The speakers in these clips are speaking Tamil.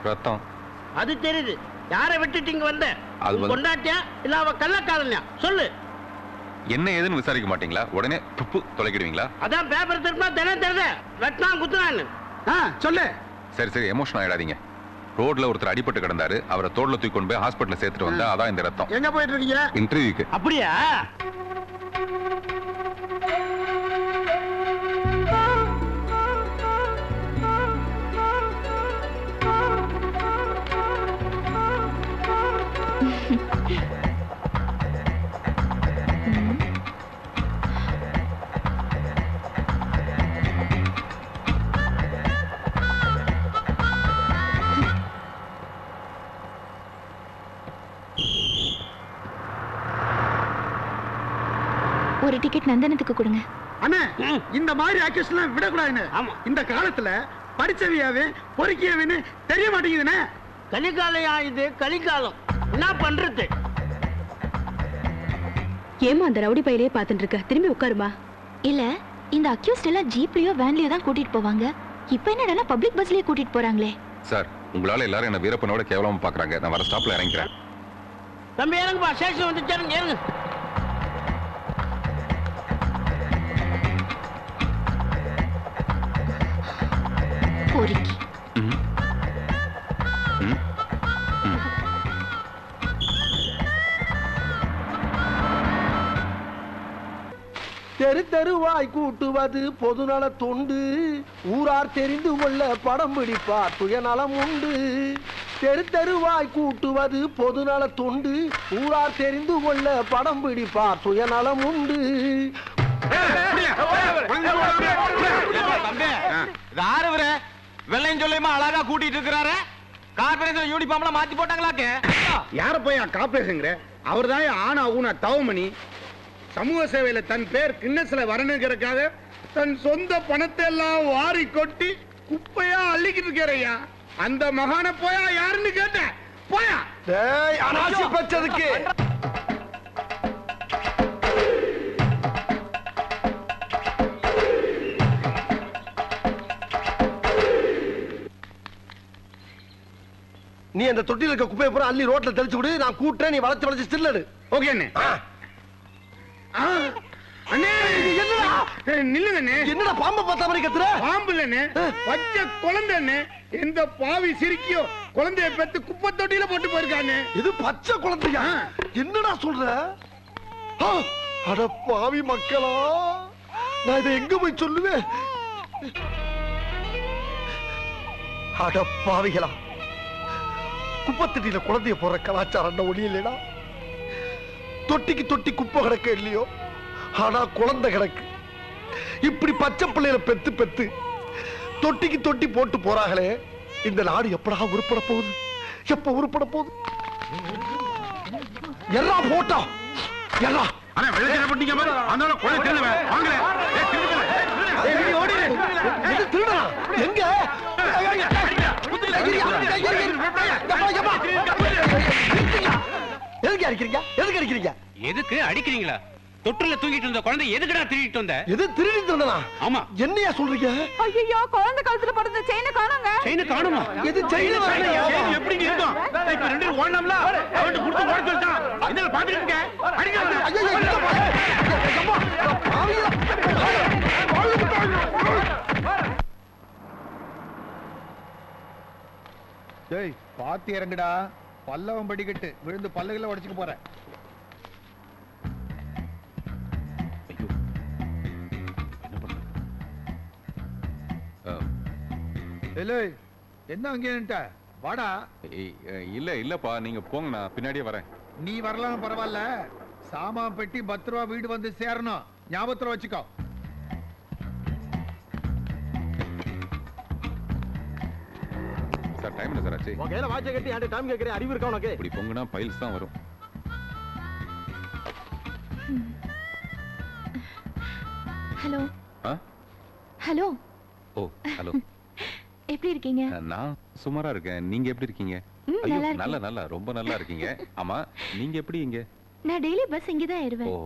ரத்தம் அது தெரியுது யாரை விட்டுட்டு இங்க வந்த அது உன் வந்து- கொண்டாட்டியா இல்ல அவ கள்ளக்காதலியா சொல்லு என்ன ஏதுன்னு விசாரிக்க மாட்டீங்களா உடனே துப்பு தொலைக்கிடுவீங்களா அதான் பேப்பர் திருப்பினா தினம் தெரியுது வெட்டினா குத்துனான்னு ஆ சொல்லு சரி சரி எமோஷன் ஆயிடாதீங்க ரோட்ல ஒருத்தர் அடிபட்டு கிடந்தாரு அவரை தோல்ல தூக்கி கொண்டு போய் ஹாஸ்பிட்டல் சேர்த்துட்டு வந்தா அதான் இந்த ரத்தம் எங்க போயிட்டு இருக்கீங்க இன்டர்வியூக்கு அப்படியா ஒரு டிக்கெட் நந்தனத்துக்கு கொடுங்க அண்ணே ம். இந்த மாதிரி ஆக்டர்ஸ்லாம் விடக்கூடாதுன்னு ஆமா. இந்த காலத்துல படிச்சவியாவே பொறுக்கியவன்னு தெரிய மாட்டேங்குதுண்ணே கலிகாலையா இது கலிகாலம் என்ன பண்றது ஏமா அந்த ரவுடி பையிலே பாத்துட்டு இருக்க திரும்பி உட்காருமா இல்ல இந்த அக்யூஸ்ட் எல்லாம் ஜீப்லயோ வேன்லயோ தான் கூட்டிட்டு போவாங்க இப்போ என்னடா பப்ளிக் பஸ்லயே கூட்டிட்டு போறாங்களே சார் உங்களால எல்லாரும் என்ன வீரப்பனோட கேவலமா பாக்குறாங்க நான் வர ஸ்டாப்ல இறங்கிறேன் தம்பி இறங்குப்பா ஸ்டேஷன் வந்து சேருங்க இறங்கு பொறுக்கி ம். ம். ம். தெரு தெருவாய் கூட்டுவது பொதுநல தொண்டு ஊரார் தெரிந்து கொள்ள படம் பிடிப்பார் சுயநலம் உண்டு தெரு தெருவாய் கூட்டுவது பொதுநல தொண்டு ஊரார் தெரிந்து கொள்ள படம் பிடிப்பார் சுயநலம் உண்டு யாரு இவரு வெள்ளையும் சொல்லியுமா அழகா கூட்டிட்டு இருக்கிறாரு கார்பரேஷன் யூனிஃபார்ம்ல மாத்தி போட்டாங்களாக்கு யார போய் காப்பேசுங்கிற அவர் தான் ஆனா ஊனா தவமணி சமூக சேவையில தன் பேர் கிண்ணஸ்ல வரணுங்கிறதுக்காக தன் சொந்த பணத்தை எல்லாம் வாரி கொட்டி குப்பையா அள்ளிக்கிட்டு இருக்கிறையா அந்த மகான போயா யாருன்னு கேட்டேன் போயா டேய் அனாசி பச்சதுக்கு நீ அந்த தொட்டியில் இருக்க குப்பையை பூரா அள்ளி ரோட்ல தெளிச்சு விடு நான் கூட்டுறேன் நீ வளைச்சு வளைச்சு ஸ்டில்லடு ஓகே அண்ணே ஆ, அண்ணே என்னடா ஏய், நில்லுங்க அண்ணே என்னடா பாம்பை பார்த்த மாதிரி கத்துற பாம்பு இல்லண்ணே பச்சை குழந்தை அண்ணே எந்த பாவி சிரிக்கியோ குழந்தைய பெத்து குப்பை தொட்டியில போட்டு போயிருக்கானே இது பச்சை குழந்தையா என்னடா சொல்ற ஆ, அட பாவி மக்களா நான் இதை எங்க போய் சொல்லுவேன் அட பாவிகளா குப்பத்தட்டியில குழந்தைய போற கலாச்சாரம் ஒளி இல்லைடா தொட்டிக்கு தொட்டி குப்பை கிடக்க இல்லையோ ஆனா குழந்தை கிடக்கு இப்படி பச்சை பிள்ளைகளை பெத்து பெத்து தொட்டிக்கு தொட்டி போட்டு போறாங்களே இந்த நாடு எப்படா உருப்பட போகுது எப்ப உருப்பட போகுது எல்லாம் போட்டா எல்லாம் அண்ணே வெள்ளச்சேர போட்டீங்க பாரு அதனால கொலை திருடுவேன் வாங்கல ஏய் திருடுவேன் ஏய், நீ ஓடிடு. எது திருடனா? எங்க? ஏய், ஏய், ஏய், ஐயா, ஐயா, ஐயா, எப்பா, எப்பா. எதுக்கு அடிக்கிறீங்க எதுக்கு அடிக்கிறீங்க எதுக்கு அடிக்கிறீங்களா தொற்றுல தூங்கிட்டு இருந்த குழந்தை எதுக்குடா திருடிட்டு வந்த எது திருடி திருடனா ஆமா என்னையா சொல்றீங்க ஐயோ குழந்தை கழுத்துல படுத்த செயினை காணுங்க செயின காணுமா எது செயின் ஏய், எப்படிங்க இருக்கும் இப்ப ரெண்டு பேரும் ஓடலாம்ல அவன்கிட்ட கொடுத்து ஓட சொல்லிட்டான் என்ன பாத்துட்டு இருக்க அடிங்க அவனை. டேய் பாத்து இறங்குடா பல்லவன் படிக்கட்டு விழுந்து பல்லுகளை உடைச்சுக்க போற ஏலே என்ன அங்கே நின்னுட்ட? வாடா ஏய், அஹ், இல்ல இல்லப்பா நீங்க போங்க நான் பின்னாடியே வரேன் நீ வரலாம் பரவாயில்ல சாமான் பெட்டி பத்து ரூபா வீடு வந்து சேரணும் ஞாபகத்துல வச்சுக்கோ சார் டைம் என்ன சார் ஆச்சு உன் கையில வாட்சை கட்டி என்கிட்ட டைம் கேட்கறேன் அறிவு இருக்கா உனக்கு இப்படி பொங்குனா பைல்ஸ் தான் வரும் ஹலோ ஆ ஹலோ ஓ ஹலோ எப்படி இருக்கீங்க நான் சுமாரா இருக்கேன் நீங்க எப்படி இருக்கீங்க ம், ஐயோ நல்லா இருக்கேன். நல்ல நல்லா ரொம்ப நல்லா இருக்கீங்க ஆமா நீங்க எப்படி இங்க நான் டெய்லி பஸ் இங்கே தான் ஓ ஏறுவேன்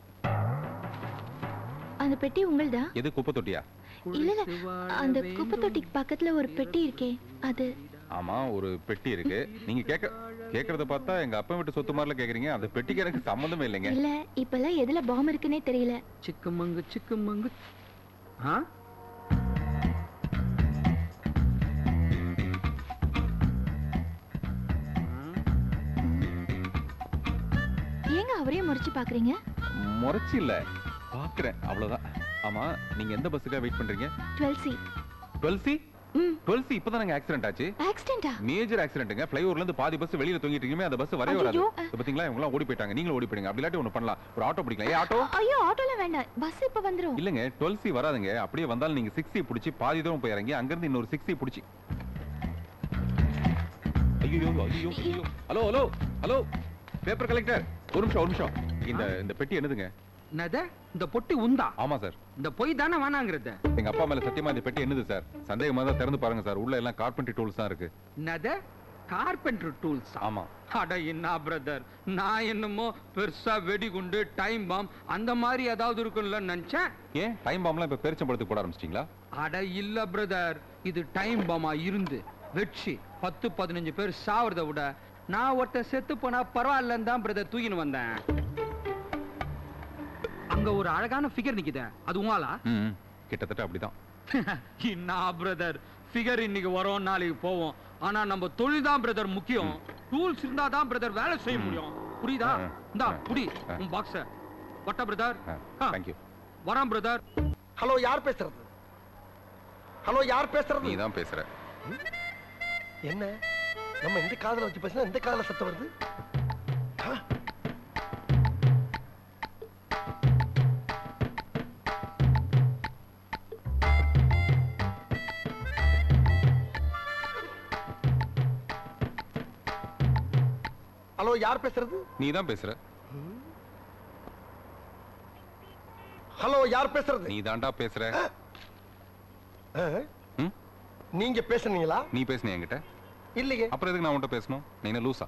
அந்த பெட்டி உங்கள்தா எது குப்பை தொட்டியா இல்ல இல்ல அந்த குப்பை தொட்டிக்கு பக்கத்துல ஒரு பெட்டி இருக்கே அது ஆமா ஒரு பெட்டி இருக்கு நீங்க கேக்க கேக்குறத பார்த்தா எங்க அப்பா வீட்டு சொத்து மாதிரில கேக்குறீங்க அந்த பெட்டிக்கு எனக்கு சம்மந்தமே இல்லைங்க இல்ல இப்பெல்லாம் எதுல பாம் இருக்குன்னே தெரியல சிக்குமங்கு சிக்குமங்கு ஆ ஏங்க அவரையே முறைச்சு பாக்குறீங்க முறைச்சு இல்ல பாக்குறேன் அவ்வளவுதான் ஆமா நீங்க எந்த பஸ்ஸுக்காக வெயிட் பண்றீங்க டுவெல் சி டுவெல் சி ம் டுவெல் சி இப்பதானங்க ஆக்சிடென்ட் ஆச்சு ஆக்சிடென்டா மேஜர் ஆக்சிடென்ட்ங்க ஃப்ளைஓவர்ல இருந்து பாதி பஸ் வெளியில தொங்கிட்டு இருக்குமே அந்த பஸ் வரவே வராது ஐயோ. இப்ப பாத்தீங்களா இவங்க எல்லாம் ஓடி போயிட்டாங்க நீங்களும் ஓடி போயிடுங்க அப்படி இல்லாட்டி ஒண்ணு பண்ணலாம் ஒரு ஆட்டோ பிடிக்கலாம் ஏ ஆட்டோ ஐயோ ஆட்டோல வேண்டாம் பஸ் இப்ப வந்துரும் இல்லங்க டுவெல் சி வராதுங்க அப்படியே வந்தாலும் நீங்க சிக்ஸ் சி பிடிச்சி பாதி தூரம் போய் இறங்கி அங்கிருந்து இன்னொரு சிக்ஸ் சி பிடிச்சி ஐயோ ஐயோ ஐயோ hello hello hello paper collector ஒரு நிமிஷம் ஒரு நிமிஷம் இந்த இந்த பெட்டி என்னதுங்க என்னது இந்த பொட்டி உந்தா ஆமா சார் இந்த பொய் தானே வேணாங்கிறது எங்க அப்பா மேல சத்தியமா இந்த பெட்டி என்னது சார் சந்தேகமா தான் திறந்து பாருங்க சார் உள்ள எல்லாம் கார்பென்ட்ரி டூல்ஸ் தான் இருக்கு என்னது கார்பெண்டர் டூல்ஸ் ஆமா அட என்ன பிரதர் நான் என்னமோ பெருசா வெடிகுண்டு டைம் பாம் அந்த மாதிரி ஏதாவது இருக்கும்ல நினைச்சேன் ஏன் டைம் பாம்லாம் இப்ப பேரிச்சம்பழத்துக்கு போட ஆரம்பிச்சிட்டீங்களா அட இல்ல பிரதர் இது டைம் பாமா இருந்து வெற்றி பத்து பதினஞ்சு பேர் சாவறத விட நான் ஒருத்தன் செத்து போனா பரவாயில்லன்னு தான் பிரதர் தூக்கின்னு வந்தேன் அங்க ஒரு அழகான ஃபிகர் நிக்குதே அது உங்களா ம் கிட்டத்தட்ட அப்படிதான் என்ன பிரதர் ஃபிகர் இன்னைக்கு வரும் நாளைக்கு போவோம் ஆனா நம்ம தொழில் தான் பிரதர் முக்கியம் டூல்ஸ் இருந்தா தான் பிரதர் வேலை செய்ய முடியும் புரியுதா ஆ, இந்தா ஆ, புடி ஆ. உன் பாக்ஸ வட்ட பிரதர் தேங்க்யூ வரான் பிரதர் ஹலோ யார் பேசுறது ஹலோ யார் பேசுறது நீ தான் பேசுற என்ன நம்ம இந்த காதுல வச்சு பேசினா இந்த காதுல சத்தம் வருது ஆ? ஹலோ யார் பேசுறது நீ தான் பேசுற ஹலோ யார் பேசுறது நீ தான்டா பேசுற ஆ? ம்? நீங்க பேசுனீங்களா நீ பேசுன என்கிட்ட இல்லையே அப்புறம் எதுக்கு நான் உன்கிட்ட பேசணும் நீ என்ன லூசா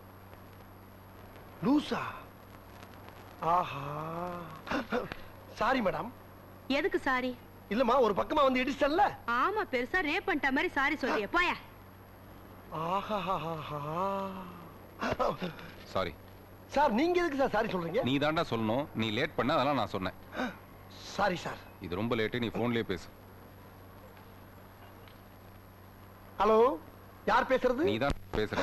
லூசா ஆஹா சாரி மேடம் எதுக்கு சாரி இல்லம்மா ஒரு பக்கமா வந்து இடிச்சல்ல ஆமா பெருசா ரேப் பண்ணிட்ட மாதிரி சாரி சொல்றிய போயா ஆஹா சாரி சார் நீங்க எதுக்கு சார் சாரி சொல்றீங்க நீ தான்டா சொல்லணும் நீ லேட் பண்ண அதெல்லாம் நான் சொன்னேன் சாரி சார் இது ரொம்ப லேட்டு நீ போன்லயே பேசு ஹலோ யார் பேசுறது நீ தான் பேசுற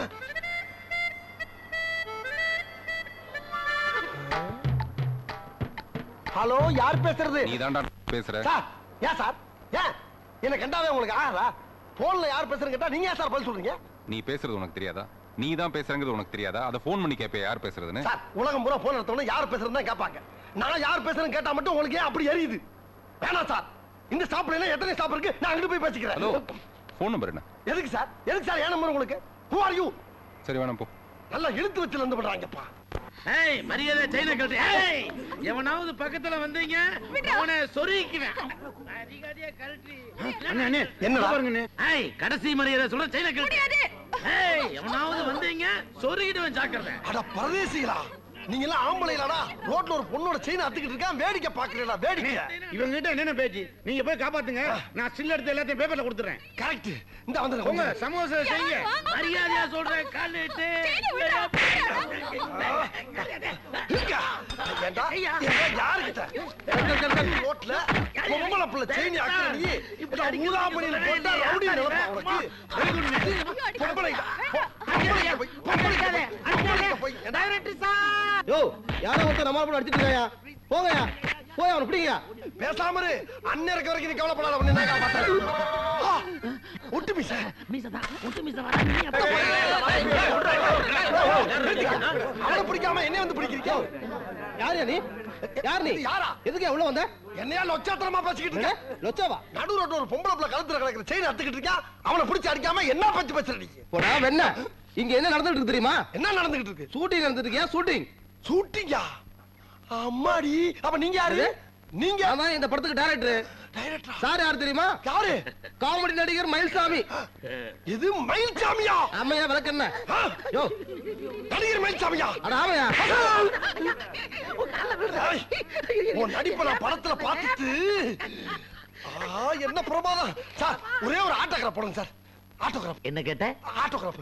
ஹலோ யார் பேசுறது நீ தான்டா பேசுற சார் ஏன் சார் ஏன் என்ன கண்டாவே உங்களுக்கு ஆறா போன்ல யார் பேசுறேன்னு கேட்டா நீங்க ஏன் சார் பதில் சொல்றீங்க நீ பேசுறது உனக்கு தெரியாதா நீ தான் பேசுறங்கிறது உனக்கு தெரியாதா அதை ஃபோன் பண்ணி கேப்ப யார் பேசுறதுன்னு சார் உலகம் பூரா போன் எடுத்தவன யார் பேசுறதுன்னு தான் கேட்பாங்க நான் யார் பேசுறேன்னு கேட்டா மட்டும் உங்களுக்கு ஏன் அப்படி எரியுது வேணாம் சார் இந்த ஸ்டாப்ல எல்லாம் எத்தனை ஸ்டாப் இருக்கு நான் அங்கிட்டு போய் ஹலோ பேசிக்கிறேன் ஃபோன் நம்பர் என்ன எதுக்கு சார் எதுக்கு சார் ஏன் நம்பர் உங்களுக்கு ஹூ ஆர் யூ சரி வேணாம் போ நல்லா இழுத்து வச்சு வந்து பண்றாங்கப்பா ஏய் மரியாதை செயினை கழட்டு ஏய் எவனாவது பக்கத்துல வந்தீங்க அவனை சொருகிக்குவேன் மரியாதையா கழட்டி அண்ணே அண்ணே என்னடா? பாருங்க ஏய் கடைசி மரியாதை சொல்ற செயினை கழட்டு ஏய் எவனாவது வந்தீங்க சொருகிடுவேன் ஜாக்கிரதை அட பரதேசிகளா நீங்க எல்லாம் ஆம்பளைலாடா ரோட்ல ஒரு பொண்ணோட செயின் அத்துக்கிட்டு இருக்கான் வேடிக்கை பாக்குறீங்களா வேடிக்கை இவங்க கிட்ட என்னென்ன பேச்சு நீங்க போய் காப்பாத்துங்க நான் ஸ்டில் எடுத்து எல்லாத்தையும் பேப்பர்ல கொடுத்துறேன் கரெக்ட் இந்த வந்து உங்க சமோச செய்யுங்க மரியாதையா சொல்றேன் காலிட்டு ஏண்டா யாருக்கிட்ட ரோட்ல பொம்பளை புள்ள செயின் ஆக்குற நீ இப்படி ஊதா பண்ணில போட்டா ரவுடி நிலப்பா உனக்கு பொம்பளை பொம்பளை போய் பொம்பளை போய் ஏண்டா யோ யாரோ ஒருத்தர் நம்ம போல அடிச்சிட்டு இருக்காயா போங்கயா போய் அவனை பிடிங்கயா பேசாம இரு அண்ணன் இருக்க வரைக்கும் நீ கவலைப்படாத உன்னை நான் காப்பாத்துறேன் ஆ, ஒட்டு மீச அவனை பிடிக்காம என்ன வந்து பிடிக்கிறீங்க யார் நீ யார் நீ இது யாரா எதுக்கு உள்ள வந்த என்னையா லொச்சாத்தனமா பேசிக்கிட்டு இருக்க லொச்சாவா நடு ரோட்ல ஒரு பொம்பளை புள்ள கழுத்துல கிடக்குற செயின் அத்துக்கிட்டு இருக்கா அவனை பிடிச்சு அடிக்காம என்ன பச்சு பேசுற நீ போடா வெண்ண இங்க என்ன நடந்துட்டு இருக்கு தெரியுமா என்ன நடந்துகிட்டு இருக்கு ஷூட்டிங் நடந்துட்டு இருக்கியா ஷூட்டிங் ஷூட்டிங்கா அம்மாடி அப்ப நீங்க யாரு நீங்க நான் தான் இந்த படத்துக்கு டைரக்டர் டைரக்டரா சார் யார் தெரியுமா யாரு காமெடி நடிகர் மயில்சாமி இது மயில்சாமியா ஆமையா விளக்கண்ண ஆ, யோ நடிகர் மயில்சாமியா அட ஆமையா ஏய், உன் நடிப்பை நான் படத்துல பார்த்துட்டு ஆ, என்ன பிரமாதம் சார் ஒரே ஒரு ஆட்டோகிராஃப் போடுங்க சார் ஆட்டோகிராஃப் என்ன கேட்ட ஆட்டோகிராஃப்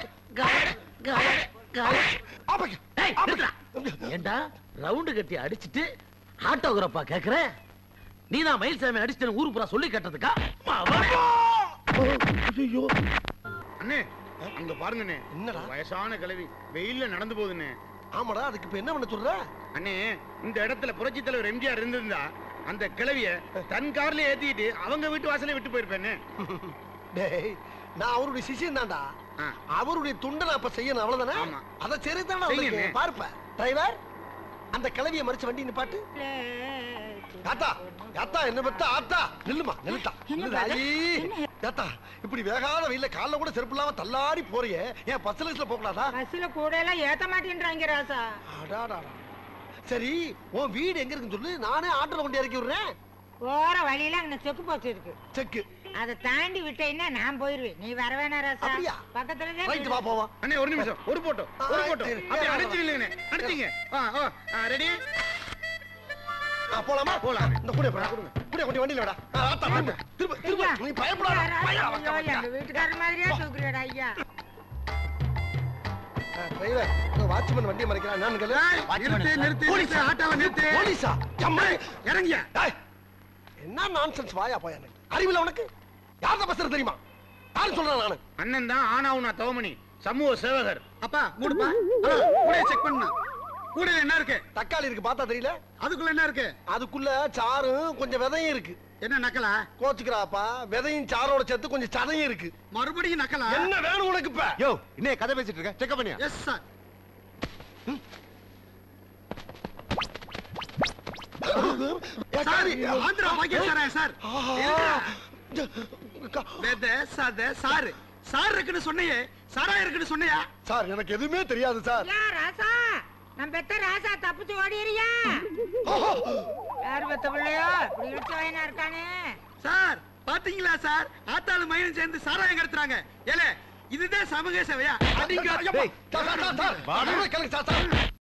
ஏய், நிறுத்துடா. ஏண்டா ரவுண்டு கட்டி அடிச்சிட்டு ஆட்டோகிராஃபா கேக்குற நீ தான் மயில் சாமி அடிச்சிட்டு ஊரு பூரா சொல்லி கட்டதுக்கா ஐயோ அண்ணே இங்க பாருங்கண்ணே என்னடா? வயசான கிழவி வெயில்ல நடந்து போகுதுண்ணே ஆமாடா அதுக்கு இப்ப என்ன பண்ண சொல்ற அண்ணே இந்த இடத்துல புரட்சி தலைவர் எம்ஜிஆர் இருந்திருந்தா அந்த கிழவிய தன் கார்ல ஏத்திட்டு அவங்க வீட்டு வாசலே விட்டு போயிருப்பேன்னு டேய் நான் அவருடைய சிஷியன் தான்டா ஆ. அவருடைய துண்டை நான் அப்ப செய்யணும் அவ்வளவுதானே ஆமா. அத சரி தானே செய்யுங்க. பார்ப்ப டிரைவர் அந்த கிளவிய மறிச்சு வண்டி நிப்பாட்டு யாத்தா யாத்தா என்ன பத்த ஆத்தா நில்லுமா நில்லுட்டா என்ன நில்லு, brother? ஐயே. என்ன? யாத்தா இப்படி வேகாத வெயில்ல கால்ல கூட செருப்பு இல்லாம தள்ளாடி போறியே ஏன் பஸ் லைஸ்ல போக கூடாதா பஸ்ல கூட எல்லாம் ஏத்த மாட்டேன்றாங்க ராசா அடாடாடா. சரி உன் வீடு எங்க இருக்குன்னு சொல்லு நானே ஆட்டோல கொண்டு இறக்கி விடுறேன் போற வழியில அங்க செக்கு போச்சு இருக்கு செக்கு அதை தாண்டி விட்டேன்னா நான் போயிருவேன் நீ வர வேணா ராசா அப்படியா? பக்கத்துல ரைட்டு வா போவா அண்ணே ஒரு நிமிஷம் ஒரு போட்டோ ஒரு போட்டோ சரி. அப்படியே அடிச்சு நில்லுங்கண்ணே அடிச்சிங்க ஆ ஆ ரெடி போலாமா போலாம். இந்த கூட போடா கூட கொண்டு வண்டியில விடா ஆத்தா திரும்ப திரும்ப திரும்ப நீ பயப்படாத பயம் வைக்க வைக்க. எங்க வீட்டுக்காரர் மாதிரியா தூக்குறடா ஐயா டிரைவர் வாட்ச்மேன் வண்டியை மறைக்கிறான் நான் கேளு நிறுத்து நிறுத்து போலீஸா? ஆட்டோவை நிறுத்து போலீஸா அம்மா இறங்கியா டேய், என்ன நான்சென்ஸ் வாயா போயா எனக்கு அறிவில்ல உனக்கு யார் தான் பேசுறது தெரியுமா யாரு சொல்றேன் நானு அண்ணன் தான் ஆனாவுனா தவமணி சமூக சேவகர் அப்பா கூடுப்பா ஹலோ கூட செக் பண்ணா கூட என்ன இருக்கு தக்காளி இருக்கு பார்த்தா தெரியல அதுக்குள்ள என்ன இருக்கு அதுக்குள்ள சாரும் கொஞ்சம் விதையும் இருக்கு என்ன நக்கலா கோச்சுக்கிறாப்பா விதையும் சாரோட சேர்த்து கொஞ்சம் சதையும் இருக்கு மறுபடியும் நக்கலா என்ன வேணும் உனக்கு இப்ப யோ இன்னே கதை பேசிட்டு இருக்க செக் பண்ணியா எஸ் சார் சார் ஆந்திரா பாக்கியசாரா சார் வெத சத சாரு சார் இருக்குன்னு சொன்னையே சாரா இருக்குன்னு சொன்னையா சார் எனக்கு எதுவுமே தெரியாது சார் யா ராசா நம்ம பெத்த ராசா தப்பிச்சு ஓடிறியா யார் பெத்த பிள்ளையோ இப்படி இழுத்து வயனா இருக்கானே சார் பாத்தீங்களா சார் ஆத்தாளு மயிலும் சேர்ந்து சாராயம் கடத்துறாங்க ஏலே இதுதான் சமூக சேவையா அடிங்க sir, sir, sir, sir, sir, sir, sir, sir,